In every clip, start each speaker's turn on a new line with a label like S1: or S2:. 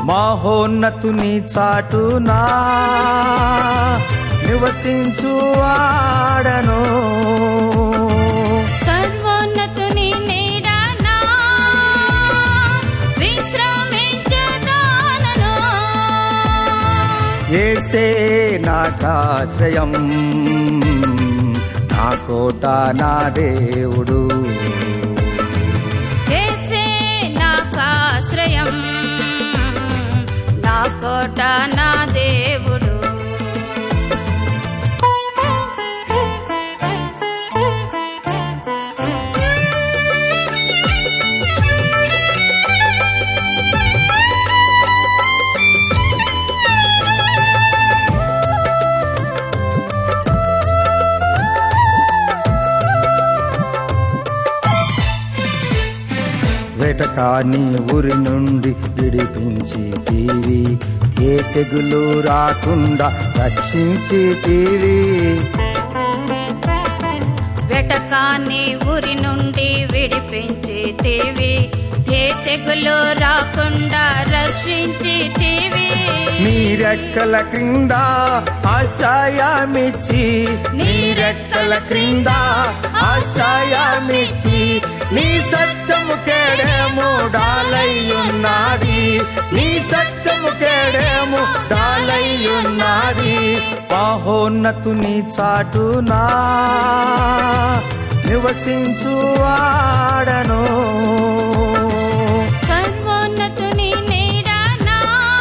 S1: మహోన్నతుని చాటునా నివసించు ఆడను
S2: సర్వోన్నతుని నీడనా విశ్రమించుదానను
S1: ఏసే నాకాశ్రయం నా కోట నా దేవుడు
S2: యేసే నాకాశ్రయం నా కోట నా దేవుడు
S1: వెటకాని ఊరి నుండి విడిపించి తీవి ఏ తెగులు రాకుండా రక్షించి తీవి
S2: వెటకాన్ని ఊరి నుండి విడిపించి తీవి ఏ తెగులు రాకుండా రక్షించి తీవి
S1: నీ రెక్కల క్రింద ఆశ్రయమిచ్చి నీ రెక్కల క్రింద ఆశ్రయమిచ్చి నీ సత్యము కేడేమో డాలయ్యున్నది నీ సత్యము కేడేమో డాలయ్యున్నది మహోన్నతుని చాటునా నివసించు ఆడను
S2: సర్వోన్నతుని నీడనా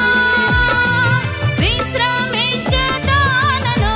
S2: విశ్రమించుదానను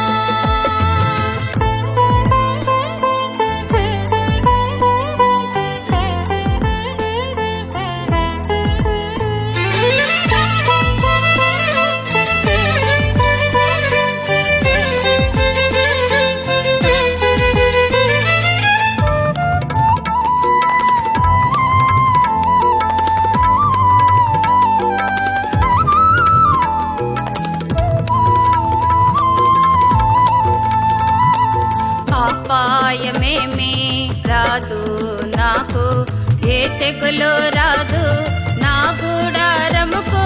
S2: అపాయమేమి రాదు నాకు ఏ తెగులు రాదు నా గుడారముకు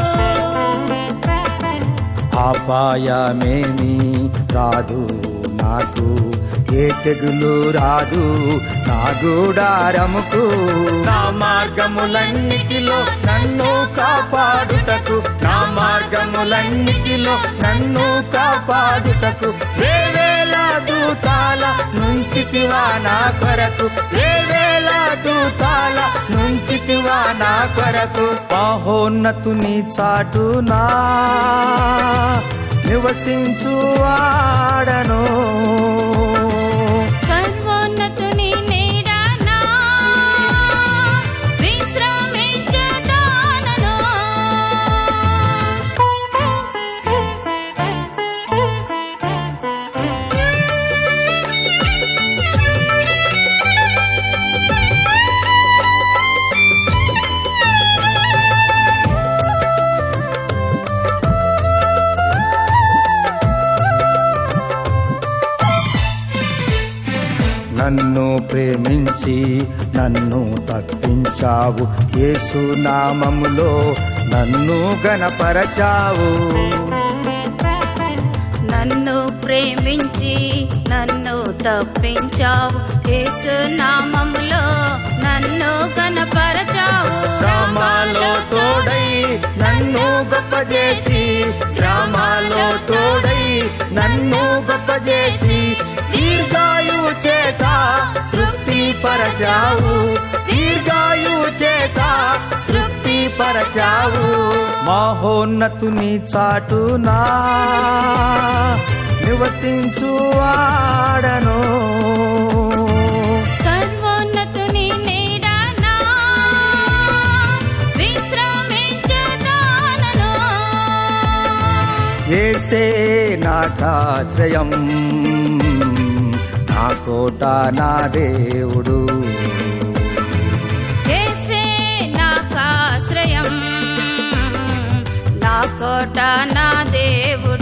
S1: అపాయమేమి రాదు నాకు ఏ తెగులు రాదు నా గూడారముకు నా మార్గములన్నిటిలో నన్ను కాపాడుటకు నా మార్గములన్నిటిలో నన్ను కాపాడుటకు వేవేల దూతాల నుంచితివా నా కొరకు వేవేల దూతాల నుంచితివా నా కొరకు మహోన్నతుని చాటునా నివసించు ఆడను
S2: సర్వోన్నతుని నీడనా విశ్రమించుదానను
S1: నన్ను ప్రేమించి నన్ను తప్పించావు యేసు నామములో నన్ను గణపరచావు
S2: నన్ను ప్రేమించి నన్ను తప్పించావు యేసు నామములో నన్ను కనపరచావు
S1: శ్రమలో తోడై నన్ను గొప్ప చేసి శ్రమలో తోడై నన్ను గొప్ప చేసి దీర్ఘాయువు చేత తృప్తి పరచావు దీర్ఘాయువు చేత తృప్తి పరచావు మహోన్నతుని చాటునా నివసించు ఆడను
S2: సర్వోన్నతుని నీడనా విశ్రమించుదానను
S1: ఏసే నాకాశ్రయం నా కోట నా దేవుడు
S2: యేసే నాకాశ్రయం నా కోట నా దేవుడు